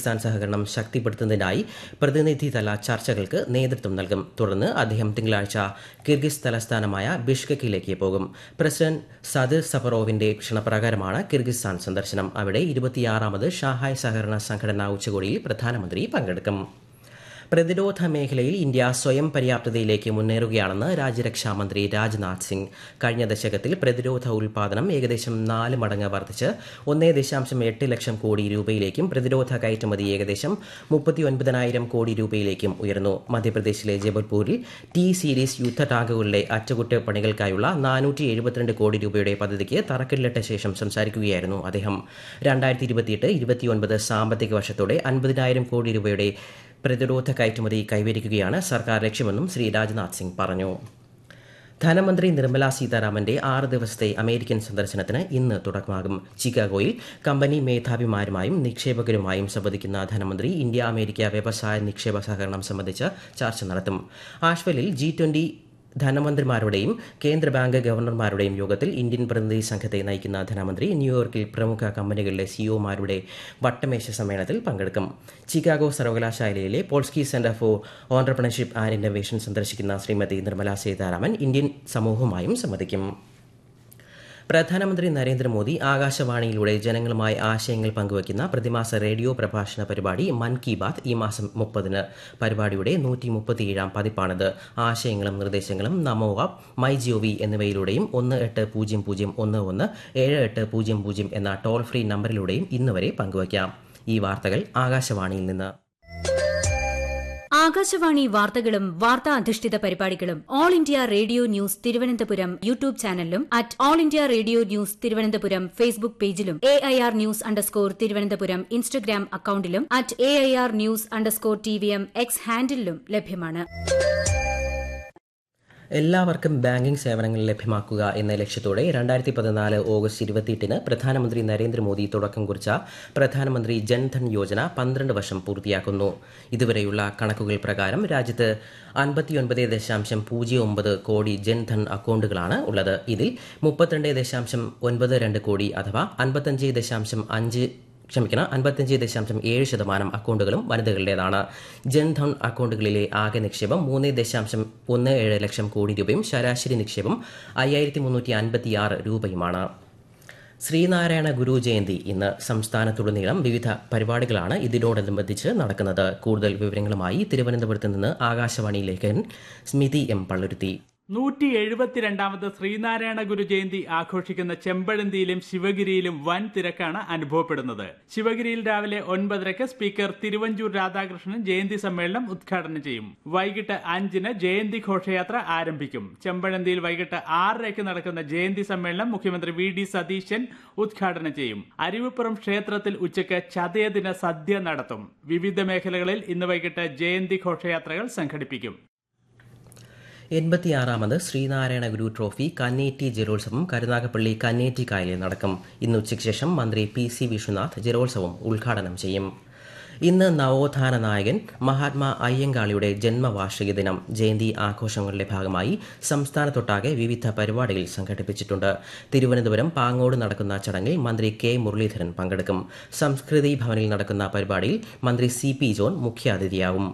Kyrgyzstan സഹകരണം ശക്തിപ്പെടുത്തുന്നതിനായി പ്രതിനിധിതല ചർച്ചകൾക്ക് നേതൃത്വം നൽകും തുടർന്ന് അദ്ദേഹം തിങ്കളാഴ്ച കിർഗിസ് തലസ്ഥാനമായ ബിഷ്കക്കിലേക്ക് പോകും പ്രസിഡന്റ് സദിർ സഫറോവിന്റെ ക്ഷണപ്രകാരമാണ് കിർഗിസ്ഥാൻ സന്ദർശനം അവിടെ ഇരുപത്തിയാറാമത് ഷാഹായ് സഹകരണ സംഘടനാ ഉച്ചകോടിയിൽ പ്രധാനമന്ത്രി പങ്കെടുക്കും പ്രതിരോധ മേഖലയിൽ ഇന്ത്യ സ്വയം പര്യാപ്തതയിലേക്ക് മുന്നേറുകയാണെന്ന് രാജ്യരക്ഷാമന്ത്രി രാജ്നാഥ് സിംഗ് കഴിഞ്ഞ ദശകത്തിൽ പ്രതിരോധ ഉൽപാദനം ഏകദേശം നാല് മടങ്ങ് വർദ്ധിച്ച് ഒന്നേ ദശാംശം എട്ട് ലക്ഷം കോടി രൂപയിലേക്കും പ്രതിരോധ കയറ്റുമതി ഏകദേശം മുപ്പത്തിയൊൻപതിനായിരം കോടി രൂപയിലേക്കും ഉയർന്നു മധ്യപ്രദേശിലെ ജബൽപൂരിൽ ടി സീരീസ് യുദ്ധ ടാങ്കുകളുടെ അറ്റകുറ്റപ്പണികൾക്കായുള്ള നാനൂറ്റി എഴുപത്തിരണ്ട് കോടി രൂപയുടെ പദ്ധതിക്ക് തറക്കല്ലിട്ട ശേഷം സംസാരിക്കുകയായിരുന്നു അദ്ദേഹം രണ്ടായിരത്തി ഇരുപത്തിയെട്ട് ഇരുപത്തിയൊൻപത് സാമ്പത്തിക വർഷത്തോടെ അൻപതിനായിരം കോടി രൂപയുടെ പ്രതിരോധ കയറ്റുമതി കൈവരിക്കുകയാണ് സർക്കാർ ലക്ഷ്യമെന്നും ശ്രീ രാജ്നാഥ് സിംഗ് പറഞ്ഞു ധനമന്ത്രി നിർമ്മല സീതാരാമന്റെ ആറ് ദിവസത്തെ അമേരിക്കൻ സന്ദർശനത്തിന് ഇന്ന് തുടക്കമാകും ചിക്കാഗോയിൽ കമ്പനി മേധാവിമാരുമായും നിക്ഷേപകരുമായും സംവദിക്കുന്ന ധനമന്ത്രി ഇന്ത്യ അമേരിക്ക വ്യവസായ നിക്ഷേപ സഹകരണം സംബന്ധിച്ച് ചർച്ച നടത്തും ആഷ്വലിൽ ജി ട്വന്റി ധനമന്ത്രിമാരുടെയും കേന്ദ്ര ബാങ്ക് ഗവർണർമാരുടെയും യോഗത്തിൽ ഇന്ത്യൻ പ്രതിനിധി സംഘത്തെ നയിക്കുന്ന ധനമന്ത്രി ന്യൂയോർക്കിൽ പ്രമുഖ കമ്പനികളുടെ സിഇഒമാരുടെ വട്ടമേശ സമ്മേളനത്തിൽ പങ്കെടുക്കും ചിക്കാഗോ സർവകലാശാലയിലെ Polski centre for entrepreneurship and innovation സന്ദർശിക്കുന്ന ശ്രീമതി നിർമ്മല സീതാരാമൻ ഇന്ത്യൻ സമൂഹവുമായും സംവദിക്കും പ്രധാനമന്ത്രി നരേന്ദ്രമോദി ആകാശവാണിയിലൂടെ ജനങ്ങളുമായി ആശയങ്ങൾ പങ്കുവയ്ക്കുന്ന പ്രതിമാസ റേഡിയോ പ്രഭാഷണ പരിപാടി മൻ കി ബാത് ഈ മാസം മുപ്പതിന് പരിപാടിയുടെ നൂറ്റി മുപ്പത്തിയേഴാം പതിപ്പാണിത് ആശയങ്ങളും നിർദ്ദേശങ്ങളും നമോ ആപ്പ് മൈ ജിഒവി എന്നിവയിലൂടെയും ഒന്ന് എട്ട് പൂജ്യം പൂജ്യം ഒന്ന് ഒന്ന് ഏഴ് എട്ട് പൂജ്യം പൂജ്യം എന്ന ടോൾ ഫ്രീ നമ്പറിലൂടെയും ഇന്നുവരെ പങ്കുവയ്ക്കാം ഈ വാർത്തകൾ ആകാശവാണിയിൽ നിന്ന് ആകാശവാണി വാർത്തകളും വാർത്താ അധിഷ്ഠിത പരിപാടികളും All India Radio news Thiruvananthapuram YouTube ചാനലിലും at All India Radio news Thiruvananthapuram Facebook പേജിലും A I R news underscore Thiruvananthapuram Instagram അക്കൌണ്ടിലും at A I R news underscore T V M X ഹാൻഡിലും ലഭ്യമാണ് എല്ലാവർക്കും ബാങ്കിംഗ് സേവനങ്ങൾ ലഭ്യമാക്കുക എന്ന ലക്ഷ്യത്തോടെ രണ്ടായിരത്തി പതിനാല് ഓഗസ്റ്റ് ഇരുപത്തിയെട്ടിന് പ്രധാനമന്ത്രി നരേന്ദ്രമോദി തുടക്കം കുറിച്ച പ്രധാനമന്ത്രി ജൻധൻ യോജന പന്ത്രണ്ട് വർഷം പൂർത്തിയാക്കുന്നു ഇതുവരെയുള്ള കണക്കുകൾ പ്രകാരം രാജ്യത്ത് അൻപത്തിയൊൻപത് ദശാംശം പൂജ്യം ഒമ്പത് കോടി ജൻധൻ അക്കൗണ്ടുകളാണ് ഉള്ളത് ഇതിൽ മുപ്പത്തിരണ്ട് ദശാംശം ഒൻപത് രണ്ട് കോടി അഥവാ അൻപത്തഞ്ച് ദശാംശം അഞ്ച് ക്ഷമിക്കണം അൻപത്തഞ്ച് ദശാംശം ഏഴ് ശതമാനം അക്കൗണ്ടുകളും വനിതകളുടേതാണ് ജൻധൻ അക്കൗണ്ടുകളിലെ ആകെ നിക്ഷേപം മൂന്ന് ദശാംശം ഒന്ന് ഏഴ് ലക്ഷം കോടി രൂപയും ശരാശരി നിക്ഷേപം അയ്യായിരത്തി മുന്നൂറ്റി അൻപത്തിയാറ് രൂപയുമാണ് ശ്രീനാരായണ ഗുരു ജയന്തി ഇന്ന് സംസ്ഥാനത്തുടനീളം വിവിധ പരിപാടികളാണ് ഇതിനോടനുബന്ധിച്ച് നടക്കുന്നത് കൂടുതൽ വിവരങ്ങളുമായി തിരുവനന്തപുരത്ത് നിന്ന് ആകാശവാണി ലേഖകൻ സ്മിതി എം പള്ളുരുത്തി നൂറ്റി എഴുപത്തിരണ്ടാമത് ശ്രീനാരായണ ഗുരു ജയന്തി ആഘോഷിക്കുന്ന ചെമ്പഴന്തിയിലും ശിവഗിരിയിലും വൻ തിരക്കാണ് അനുഭവപ്പെടുന്നത് ശിവഗിരിയിൽ രാവിലെ ഒൻപതരയ്ക്ക് സ്പീക്കർ തിരുവഞ്ചൂർ രാധാകൃഷ്ണൻ ജയന്തി സമ്മേളനം ഉദ്ഘാടനം ചെയ്യും വൈകിട്ട് അഞ്ചിന് ജയന്തി ഘോഷയാത്ര ആരംഭിക്കും ചെമ്പഴന്തിയിൽ വൈകിട്ട് ആറരയ്ക്ക് നടക്കുന്ന ജയന്തി സമ്മേളനം മുഖ്യമന്ത്രി വി ഡി സതീശൻ ഉദ്ഘാടനം ചെയ്യും അരുവിപ്പുറം ക്ഷേത്രത്തിൽ ഉച്ചയ്ക്ക് ചതയദിന സദ്യ നടത്തും വിവിധ മേഖലകളിൽ ഇന്ന് വൈകിട്ട് ജയന്തി ഘോഷയാത്രകൾ സംഘടിപ്പിക്കും എൺപത്തിയാറാമത് ശ്രീനാരായണ ഗുരു ട്രോഫി കന്നേറ്റി ജലോത്സവം കരുനാഗപ്പള്ളി കന്നേറ്റി കായലിൽ നടക്കും ഇന്ന് ഉച്ചയ്ക്ക് ശേഷം മന്ത്രി പി സി വിശ്വനാഥ് ജലോത്സവം ഉദ്ഘാടനം ചെയ്യും ഇന്ന് നവോത്ഥാന നായകൻ മഹാത്മാ അയ്യങ്കാളിയുടെ ജന്മവാർഷിക ദിനം ജയന്തി ആഘോഷങ്ങളുടെ ഭാഗമായി സംസ്ഥാനത്തൊട്ടാകെ വിവിധ പരിപാടികൾ സംഘടിപ്പിച്ചിട്ടുണ്ട് തിരുവനന്തപുരം പാങ്ങോട് നടക്കുന്ന ചടങ്ങിൽ മന്ത്രി കെ മുരളീധരൻ പങ്കെടുക്കും സംസ്കൃതി ഭവനിൽ നടക്കുന്ന പരിപാടിയിൽ മന്ത്രി സി പി ജോൺ മുഖ്യാതിഥിയാവും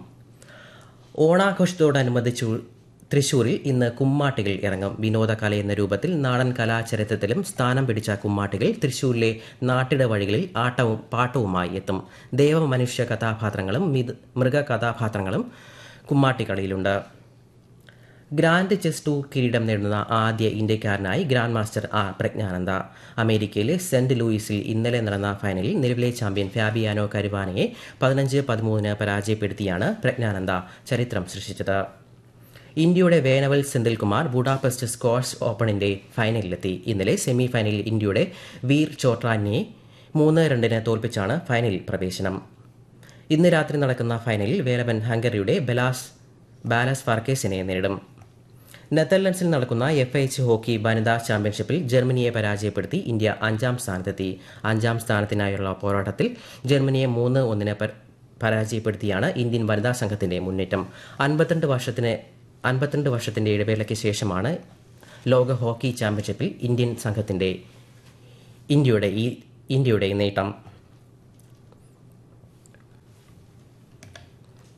ഓണാഘോഷത്തോടനുബന്ധിച്ചു തൃശൂരിൽ ഇന്ന് കുമ്മാട്ടികൾ ഇറങ്ങും വിനോദകല എന്ന രൂപത്തിൽ നാടൻ കലാചരിത്രത്തിലും സ്ഥാനം പിടിച്ച കുമ്മാട്ടികൾ തൃശൂരിലെ നാട്ടിട വഴികളിൽ ആട്ടവും പാട്ടവുമായി എത്തും ദേവമനുഷ്യ കഥാപാത്രങ്ങളും മൃഗ കഥാപാത്രങ്ങളും കുമ്മാട്ടിക്കളിയിലുണ്ട് ഗ്രാൻഡ് ചെസ് ടൂർ കിരീടം നേടുന്ന ആദ്യ ഇന്ത്യക്കാരനായി ഗ്രാൻഡ് മാസ്റ്റർ ആർ പ്രജ്ഞാനന്ദ അമേരിക്കയിലെ സെന്റ് ലൂയിസിൽ ഇന്നലെ നടന്ന ഫൈനലിൽ നിലവിലെ ചാമ്പ്യൻ ഫാബിയാനോ കരുവാനയെ പതിനഞ്ച് പതിമൂന്നിന് പരാജയപ്പെടുത്തിയാണ് പ്രജ്ഞാനന്ദ ചരിത്രം സൃഷ്ടിച്ചത് ഇന്ത്യയുടെ വേനവൽ സെന്തിൽകുമാർ ബുഡാപെസ്റ്റ് സ്ക്വാഷ് ഓപ്പണിന്റെ ഫൈനലിലെത്തി ഇന്നലെ സെമി ഫൈനലിൽ ഇന്ത്യയുടെ വീർ ചോട്രാനിയെ മൂന്ന് രണ്ടിന് തോൽപ്പിച്ചാണ് ഫൈനലിൽ പ്രവേശനം ഇന്ന് രാത്രി നടക്കുന്ന ഫൈനലിൽ വേലവൻ ഹംഗറിയുടെ ബെലാസ് ബാലസ് ഫാർക്കേസിനെ നേരിടും നെതർലൻഡ്സിൽ നടക്കുന്ന എഫ് എച്ച് ഹോക്കി വനിതാ ചാമ്പ്യൻഷിപ്പിൽ ജർമ്മനിയെ പരാജയപ്പെടുത്തി ഇന്ത്യ അഞ്ചാം സ്ഥാനത്തെത്തി അഞ്ചാം സ്ഥാനത്തിനായുള്ള പോരാട്ടത്തിൽ ജർമ്മനിയെ മൂന്ന് ഒന്നിന് പരാജയപ്പെടുത്തിയാണ് ഇന്ത്യൻ വനിതാ സംഘത്തിന്റെ മുന്നേറ്റം അൻപത്തിരണ്ട് വർഷത്തിന് അൻപത്തിരണ്ട് വർഷത്തിന്റെ ഇടവേളയ്ക്ക് ശേഷമാണ് ലോക ഹോക്കി ചാമ്പ്യൻഷിപ്പിൽ ഇന്ത്യൻ സംഘത്തിന്റെ ഇന്ത്യയുടെ ഈ ഇന്ത്യയുടെ നേട്ടം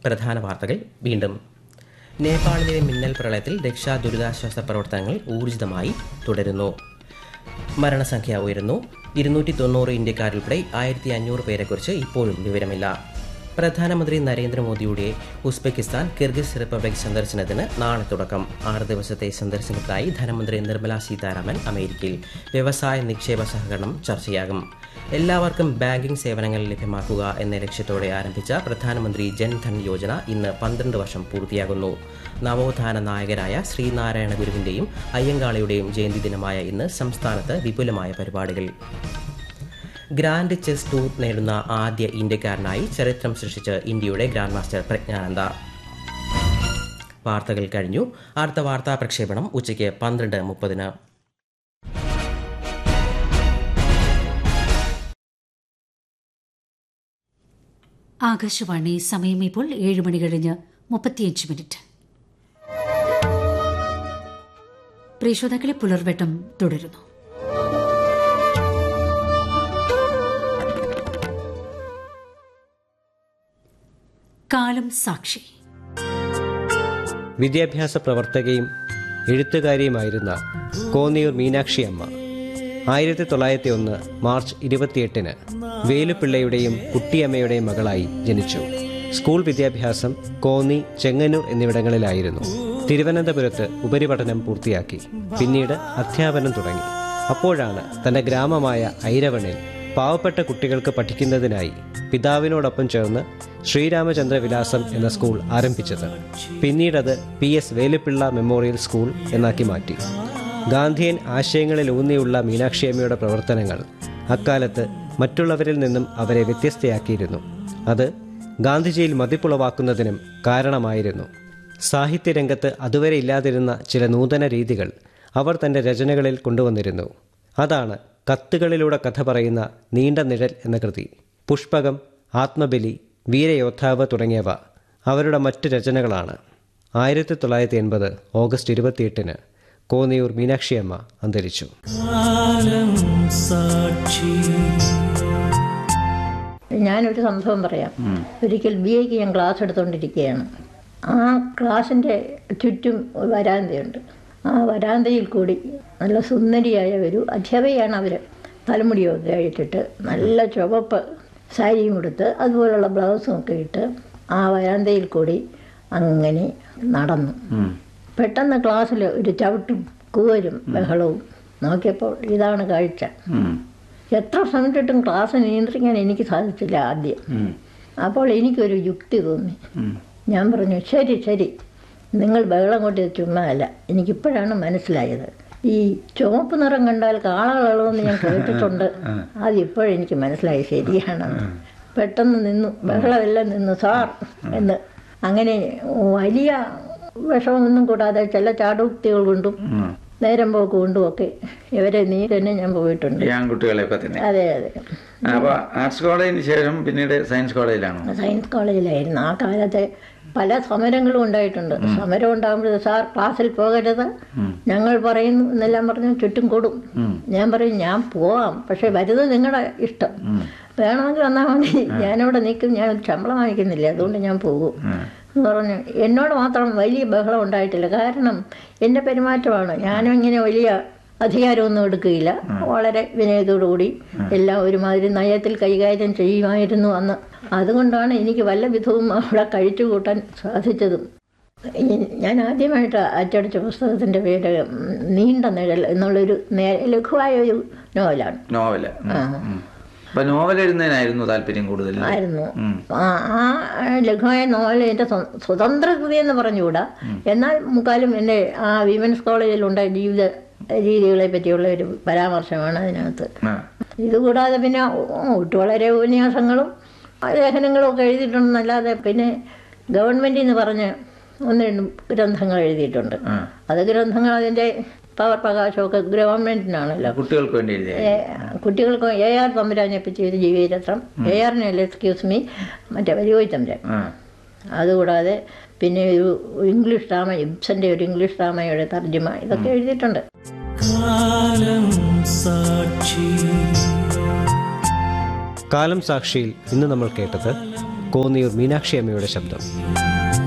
പ്രധാന വാർത്തകൾ വീണ്ടും നേപ്പാളിലെ മിന്നൽ പ്രളയത്തിൽ രക്ഷാ ദുരിതാശ്വാസ പ്രവർത്തനങ്ങൾ ഊർജിതമായി തുടരുന്നു മരണസംഖ്യ ഉയരുന്നു ഇരുന്നൂറ്റി തൊണ്ണൂറ് ഇന്ത്യക്കാരുൾപ്പെടെ ആയിരത്തി അഞ്ഞൂറ് പേരെക്കുറിച്ച് ഇപ്പോഴും വിവരമില്ല പ്രധാനമന്ത്രി നരേന്ദ്രമോദിയുടെ ഉസ്ബെക്കിസ്ഥാൻ കിർഗിസ് റിപ്പബ്ലിക് സന്ദർശനത്തിന് നാളെ തുടക്കം ആറ് ദിവസത്തെ സന്ദർശനത്തിനായി ധനമന്ത്രി നിർമ്മല സീതാരാമൻ അമേരിക്കയിൽ വ്യവസായ നിക്ഷേപ സഹകരണം ചർച്ചയാകും എല്ലാവർക്കും ബാങ്കിംഗ് സേവനങ്ങൾ ലഭ്യമാക്കുക എന്ന ലക്ഷ്യത്തോടെ ആരംഭിച്ച പ്രധാനമന്ത്രി ജൻധൻ യോജന ഇന്ന് പന്ത്രണ്ട് വർഷം പൂർത്തിയാകുന്നു നവോത്ഥാന നായകരായ ശ്രീനാരായണ ഗുരുവിന്റെയും അയ്യങ്കാളിയുടെയും ജയന്തി ദിനമായ ഇന്ന് സംസ്ഥാനത്ത് വിപുലമായ പരിപാടികൾ ഗ്രാൻഡ് ചെസ് ടൂർ നേടുന്ന ആദ്യ ഇന്ത്യക്കാരനായി ചരിത്രം സൃഷ്ടിച്ച് ഇന്ത്യയുടെ ഗ്രാൻഡ് മാസ്റ്റർ പ്രജ്ഞാനന്ദ വാർത്തകൾ കഴിഞ്ഞു അടുത്ത വാർത്താ പ്രക്ഷേപണം ഉച്ചയ്ക്ക് പന്ത്രണ്ട് മുപ്പതിന് ആകാശവാണി സമയം ഇപ്പോൾ ഏഴ് മണി കഴിഞ്ഞ് മുപ്പത്തിയഞ്ച് മിനിറ്റ് പ്രിയശ്രോതാക്കളെ പുലർവെട്ടം തുടരുന്നു കാലം സാക്ഷി വിദ്യാഭ്യാസ പ്രവർത്തകയും എഴുത്തുകാരിയുമായിരുന്ന കോന്നിയൂർ മീനാക്ഷി അമ്മ ആയിരത്തി തൊള്ളായിരത്തി ഒന്ന് മാർച്ച് ഇരുപത്തിയെട്ടിന് വേലുപിള്ളയുടെയും കുട്ടിയമ്മയുടെയും മകളായി ജനിച്ചു സ്കൂൾ വിദ്യാഭ്യാസം കോന്നി ചെങ്ങന്നൂർ എന്നിവിടങ്ങളിലായിരുന്നു തിരുവനന്തപുരത്ത് ഉപരിപഠനം പൂർത്തിയാക്കി പിന്നീട് അധ്യാപനം തുടങ്ങി അപ്പോഴാണ് തന്റെ ഗ്രാമമായ ഐരവണിൽ പാവപ്പെട്ട കുട്ടികൾക്ക് പഠിക്കുന്നതിനായി പിതാവിനോടൊപ്പം ചേർന്ന് ശ്രീരാമചന്ദ്ര വിലാസം എന്ന സ്കൂൾ ആരംഭിച്ചത് പിന്നീടത് P S Velupillai memorial school എന്നാക്കി മാറ്റി ഗാന്ധിയൻ ആശയങ്ങളിൽ ഊന്നിയുള്ള മീനാക്ഷിയമ്മയുടെ പ്രവർത്തനങ്ങൾ അക്കാലത്ത് മറ്റുള്ളവരിൽ നിന്നും അവരെ വ്യത്യസ്തയാക്കിയിരുന്നു അത് ഗാന്ധിജിയിൽ മതിപ്പുളവാക്കുന്നതിനും കാരണമായിരുന്നു സാഹിത്യരംഗത്ത് അതുവരെ ഇല്ലാതിരുന്ന ചില നൂതന രീതികൾ അവർ തൻ്റെ രചനകളിൽ കൊണ്ടുവന്നിരുന്നു അതാണ് കത്തുകളിലൂടെ കഥ പറയുന്ന നീണ്ട നിഴൽ എന്ന കൃതി പുഷ്പകം ആത്മബലി വീരയോദ്ധാവ് തുടങ്ങിയവ അവരുടെ മറ്റു രചനകളാണ് ആയിരത്തി തൊള്ളായിരത്തി എൺപത് ഓഗസ്റ്റ് ഇരുപത്തിയെട്ടിന് കോന്നിയൂർ മീനാക്ഷിയമ്മ അന്തരിച്ചു ഞാനൊരു സംഭവം പറയാം ഒരിക്കൽ ബി എക്ക് ഞാൻ ക്ലാസ് എടുത്തുകൊണ്ടിരിക്കുകയാണ് ആ ക്ലാസ്സിൻ്റെ ചുറ്റും ഒരു വരാന്തയുണ്ട് ആ വരാന്തയിൽ കൂടി നല്ല സുന്ദരിയായ ഒരു അധ്യാപികയാണ് അവർ തലമുടിയൊക്കെ അഴിച്ചിട്ട് നല്ല ചുവപ്പ് സാരിയും കൊടുത്ത് അതുപോലുള്ള ബ്ലൗസും ഒക്കെ ഇട്ട് ആ വരാന്തയിൽ കൂടി അങ്ങനെ നടന്നു പെട്ടെന്ന് ക്ലാസ്സിൽ ഒരു ചവിട്ടും കൂവരും ബഹളവും നോക്കിയപ്പോൾ ഇതാണ് കാഴ്ച എത്ര ശ്രമിച്ചിട്ടും ക്ലാസ് നിയന്ത്രിക്കാൻ എനിക്ക് സാധിച്ചില്ല ആദ്യം അപ്പോൾ എനിക്കൊരു യുക്തി തോന്നി ഞാൻ പറഞ്ഞു ശരി ശരി നിങ്ങൾ ബഹളം കൊണ്ടത് ചുമ്മാ അല്ല എനിക്കിപ്പോഴാണ് മനസ്സിലായത് ഈ ചുവപ്പ് നിറം കണ്ടാൽ കാളകളെന്ന് ഞാൻ കേട്ടിട്ടുണ്ട് അത് ഇപ്പോഴെനിക്ക് മനസ്സിലായി ശരിയാണെന്ന് പെട്ടെന്ന് നിന്നു ബഹളമെല്ലാം നിന്നു സാർ എന്ന് അങ്ങനെ വലിയ വിഷമൊന്നും കൂടാതെ ചില ചാടുക്തികൾ കൊണ്ടും നേരം പോക്ക് കൊണ്ടും ഒക്കെ ഇവരെ നീ തന്നെ ഞാൻ പോയിട്ടുണ്ട് ഈ ആൺകുട്ടികളെയൊക്കെ തന്നെ അതെ അതെ അപ്പൊ ആർട്സ് കോളേജിന് ശേഷം പിന്നീട് സയൻസ് കോളേജിലാണോ സയൻസ് കോളേജിലായിരുന്നു ആ കാലത്തെ പല സമരങ്ങളും ഉണ്ടായിട്ടുണ്ട് സമരം ഉണ്ടാകുമ്പോൾ സാർ ക്ലാസ്സിൽ പോകരുത് ഞങ്ങൾ പറയുന്നു എന്നെല്ലാം പറഞ്ഞ് ചുറ്റും കൂടും ഞാൻ പറയും ഞാൻ പോവാം പക്ഷെ വരുന്നത് നിങ്ങളുടെ ഇഷ്ടം വേണമെങ്കിൽ വന്നാൽ മതി ഞാനിവിടെ നിൽക്കും ഞാൻ ശമ്പളം വാങ്ങിക്കുന്നില്ല അതുകൊണ്ട് ഞാൻ പോകും എന്ന് പറഞ്ഞു എന്നോട് മാത്രം വലിയ ബഹളം ഉണ്ടായിട്ടില്ല കാരണം എൻ്റെ പെരുമാറ്റമാണ് ഞാനും ഇങ്ങനെ വലിയ അധികാരമൊന്നും എടുക്കുകയില്ല വളരെ വിനയത്തോടുകൂടി എല്ലാം ഒരുമാതിരി നയത്തിൽ കൈകാര്യം ചെയ്യുമായിരുന്നു അന്ന് അതുകൊണ്ടാണ് എനിക്ക് വല്ല വിധവും അവിടെ കഴിച്ചു കൂട്ടാൻ സാധിച്ചതും ഈ- ഞാൻ ആദ്യമായിട്ട് അച്ചടിച്ച പുസ്തകത്തിൻ്റെ പേര് ഉം, നീണ്ട നിഴൽ എന്നുള്ളൊരു നേ- ലഘുവായ ഒരു നോവലാണ് നോവല് ഉം, ഉം. അപ്പൊ നോവൽ എഴുതുന്നതിനായിരുന്നു താല്പര്യം കൂടുതൽ ആയിരുന്നു ആ ആ ലഘുവായ നോവൽ എൻ്റെ സ്വ- സ്വതന്ത്ര കൃതി എന്ന് പറഞ്ഞുകൂടാ എന്നാൽ മുക്കാലും എൻ്റെ ആ വിമൻസ് കോളേജിലുണ്ടായ ജീവിത രീതികളെ പറ്റിയുള്ള ഒരു പരാമർശമാണ് അതിനകത്ത് ആ. ഇതുകൂടാതെ പിന്നെ ഒട്ടു വളരെ ഉപന്യാസങ്ങളും ലേഖനങ്ങളും ഒക്കെ എഴുതിയിട്ടുണ്ടെന്നല്ലാതെ പിന്നെ ഗവൺമെൻറ് എന്ന് പറഞ്ഞ് ഒന്ന് രണ്ട് ഗ്രന്ഥങ്ങൾ എഴുതിയിട്ടുണ്ട് അത് ഗ്രന്ഥങ്ങൾ അതിൻ്റെ പവർ പ്രകാശമൊക്കെ ഗവൺമെൻറ്റിനാണല്ലോ കുട്ടികൾക്ക് വേണ്ടി എഴുതിയ ഏ, കുട്ടികൾക്ക് എ ആർ തമ്പുരാനെ പറ്റി ഒരു ജീവചരിത്രം എ ആറിനല്ല എക്സ്ക്യൂസ് മീ മറ്റേ വലിയോയി തമ്പുരാൻ ആ. അതുകൂടാതെ പിന്നെ ഒരു ഇംഗ്ലീഷ് ഡ്രാമ ഇബ്സന്റെ ഒരു ഇംഗ്ലീഷ് ഡ്രാമയുടെ തർജ്ജമ ഇതൊക്കെ എഴുതിയിട്ടുണ്ട് കാലം സാക്ഷിയിൽ ഇന്ന് നമ്മൾ കേട്ടത് കോന്നിയൂർ മീനാക്ഷി അമ്മയുടെ ശബ്ദം